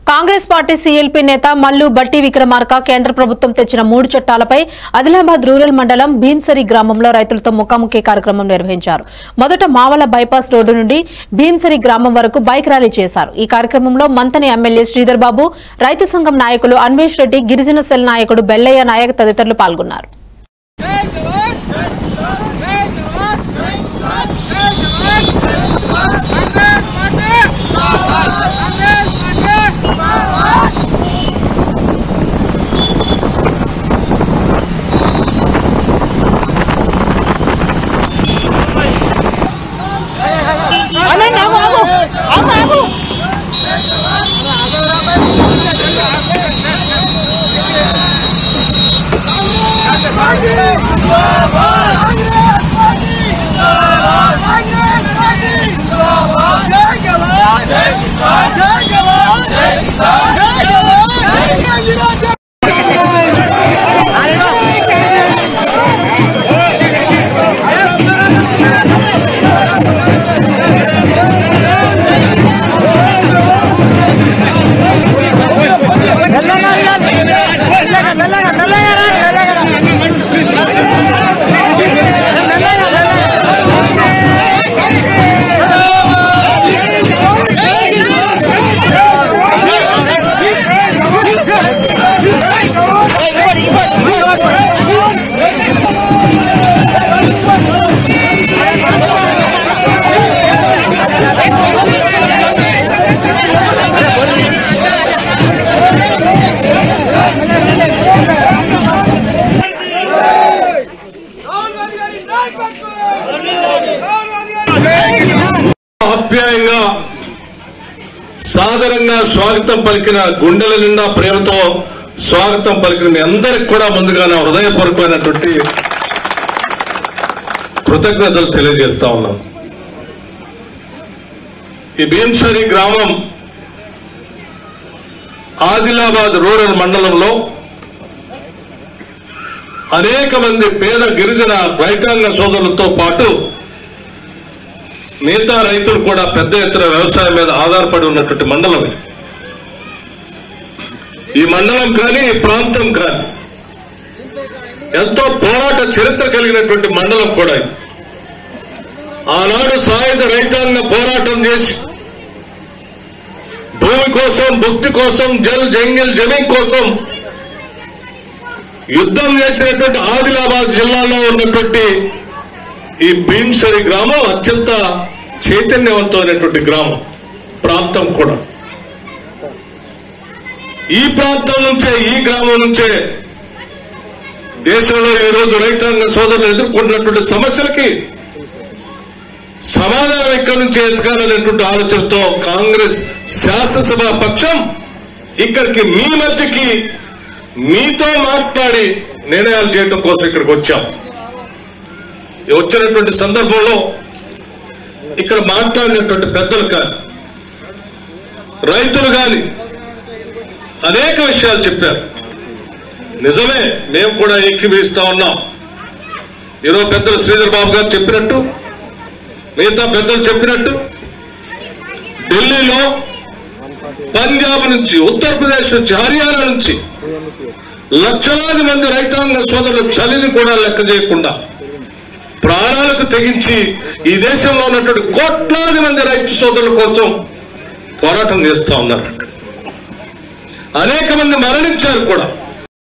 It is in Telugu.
కాంగ్రెస్ పార్టీ సీఎల్పీ నేత మల్లు బట్టి విక్రమార్క కేంద్ర ప్రభుత్వం తెచ్చిన మూడు చట్టాలపై ఆదిలాబాద్ రూరల్ మండలం భీంసరి గ్రామంలో రైతులతో ముఖాముఖి కార్యక్రమం నిర్వహించారు మొదట మావల బైపాస్ రోడ్డు నుండి భీంసరి గ్రామం వరకు బైక్ ర్యాలీ చేశారు ఈ కార్యక్రమంలో మంతని ఎమ్మెల్యే శ్రీధర్ బాబు రైతు సంఘం నాయకులు అన్వేష్ రెడ్డి గిరిజన సెల్ నాయకుడు బెల్లయ్య నాయక్ తదితరులు పాల్గొన్నారు జై జవాన్ జై జవాన్ జై జవాన్ జై జవాన్ జై జవాన్ కాంగ్రెస్ పార్టీ కాంగ్రెస్ పార్టీ రాహుల్ గాంధీ గారి నాయకత్వం రాహుల్ గాంధీ గారి ఆప్యాయంగా సాదరంగా స్వాగతం పలికిన గుండెల నిండా ప్రేమతో స్వాగతం పలికిన మీ అందరికి కూడా ముందుగా నా హృదయపూర్వకమైనటువంటి కృతజ్ఞతలు తెలియజేస్తా ఉన్నాం ఈ భీంసరి గ్రామం ఆదిలాబాద్ రూరల్ మండలంలో అనేక మంది పేద గిరిజన రైతాంగ సోదరులతో పాటు మిగతా రైతులు కూడా పెద్ద ఎత్తున వ్యవసాయం మీద ఆధారపడి ఉన్నటువంటి మండలం ఇది ఈ మండలం కానీ ఈ ప్రాంతం కానీ ఎంతో పోరాట చరిత్ర కలిగినటువంటి మండలం కూడా ఇది ఆనాడు సాయుధ రైతాంగ పోరాటం చేసి భూమి కోసం భుక్తి కోసం జల్ జంగిల్ జమీన్ కోసం యుద్ధం చేసినటువంటి ఆదిలాబాద్ జిల్లాలో ఉన్నటువంటి ఈ భీంసరి గ్రామం అత్యంత చైతన్యవంతమైనటువంటి గ్రామం ప్రాంతం కూడా ఈ ప్రాంతం నుంచే ఈ గ్రామం నుంచే దేశంలో ఈ రోజు రైతాంగ సోదరులు ఎదుర్కొంటున్నటువంటి సమస్యలకి సమాధానం ఇక్కడి నుంచి ఎతకాలనేటువంటి ఆలోచనతో కాంగ్రెస్ శాసనసభ పక్షం ఇక్కడికి మీ మధ్యకి మీతో మాట్లాడి నిర్ణయాలు చేయడం కోసం ఇక్కడికి వచ్చాం ఈ వచ్చినటువంటి సందర్భంలో ఇక్కడ మాట్లాడినటువంటి పెద్దలు కానీ రైతులు కానీ అనేక విషయాలు చెప్పారు నిజమే మేము కూడా ఏకీభవిస్తా ఉన్నాం ఈరోజు పెద్దలు శ్రీధర్ బాబు గారు చెప్పినట్టు మిగతా పెద్దలు చెప్పినట్టు ఢిల్లీలో పంజాబ్ నుంచి ఉత్తరప్రదేశ్ నుంచి హర్యానా నుంచి లక్షలాది మంది రైతాంగ సోదరుల చలిని కూడా లెక్క చేయకుండా ప్రాణాలకు తెగించి ఈ దేశంలో ఉన్నటువంటి కోట్లాది మంది రైతు సోదరుల కోసం పోరాటం చేస్తా ఉన్నారు అనేక మంది మరణించారు కూడా